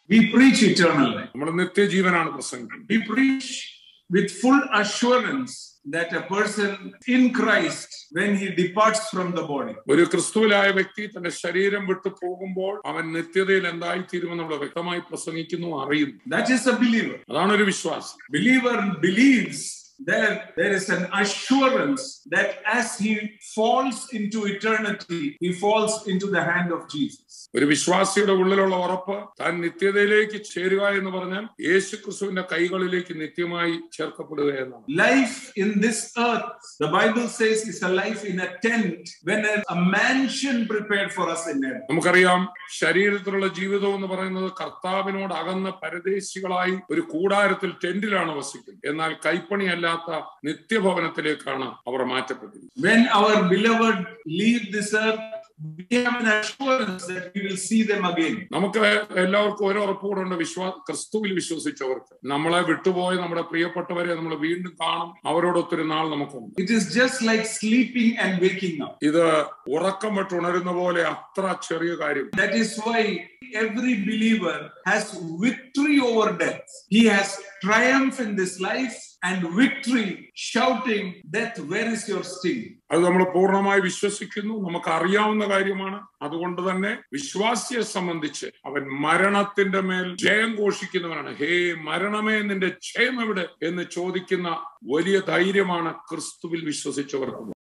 We preach eternal life. നമ്മൾ നിത്യജീവനാണ് പ്രസംഗിക്കുന്നത് We preach with full assurance that a person in Christ, when he departs from the body, ഒരു ക്രിസ്തുവിലായ വ്യക്തി തന്റെ ശരീരം വിട്ടു പോകുമ്പോൾ അവൻ നിത്യതയിൽ എന്തായിത്തീരുമെന്ന് നമ്മൾ വ്യക്തമായി പ്രസംഗിക്കുന്നു അറിയുന്നു that is a believer. അതാണ് ഒരു വിശ്വാസം Believer believes that there is an assurance that as he falls into eternity, he falls into the hand of Jesus. ഒരു വിശ്വാസിയുടെ ഉള്ളിലുള്ള ഉറപ്പ് താൻ നിത്യതയിലേക്ക് ചേരുക എന്ന് പറഞ്ഞാൽ യേശു ക്രിസ്തുവിന്റെ കൈകളിലേക്ക് നിത്യമായി ചേർക്കപ്പെടുക എന്നാണ് Life in this earth, the Bible says, is a life in a tent when a, a mansion prepared for us in heaven. നമുക്കറിയാം ശരീരത്തിലുള്ള ജീവിതം എന്ന് പറയുന്നത് കർത്താവിനോട് അകന്ന പരദേശികളായി ഒരു കൂടാരത്തിൽ ടെന്റിലാണ് വസിക്കുന്നത് എന്നാൽ കൈപ്പണിയല്ലാത്ത നിത്യഭവനത്തിലേക്കാണ് അവർ മാറ്റപ്പെട്ടിരിക്കുന്നത് When our beloved leave this earth, we have an assurance that we will see them again. നമുക്ക് എല്ലാവർക്കും ഓരോ ഉറപ്പുകൂടുണ്ട് വിശ്വാ ക്രിസ്തുവിൽ വിശ്വസിച്ചവർക്ക് നമ്മളെ വിട്ടുപോയ നമ്മുടെ പ്രിയപ്പെട്ടവരെ നമ്മൾ വീണ്ടും കാണും അവരോടൊത്തൊരു നാൾ നമുക്കുണ്ട് It is just like sleeping and waking up. ഇത് ഉറക്കം വിട്ട് ഉണരുന്ന പോലെ അത്ര ചെറിയ കാര്യം That is why every believer has victory over death. He has triumph in this life and victory, shouting, Death, where is your sting? അത് നമ്മൾ പൂർണ്ണമായി വിശ്വസിക്കുന്നു നമുക്ക് അറിയാവുന്ന കാര്യമാണ് അതുകൊണ്ട് തന്നെ വിശ്വാസിയെ സംബന്ധിച്ച് അവൻ മരണത്തിന്റെ മേൽ ജയം ഘോഷിക്കുന്നവനാണ് ഹേ മരണമേ നിന്റെ ജയം എവിടെ എന്ന് ചോദിക്കുന്ന വലിയ ധൈര്യമാണ് ക്രിസ്തുവിൽ വിശ്വസിച്ചവർക്ക്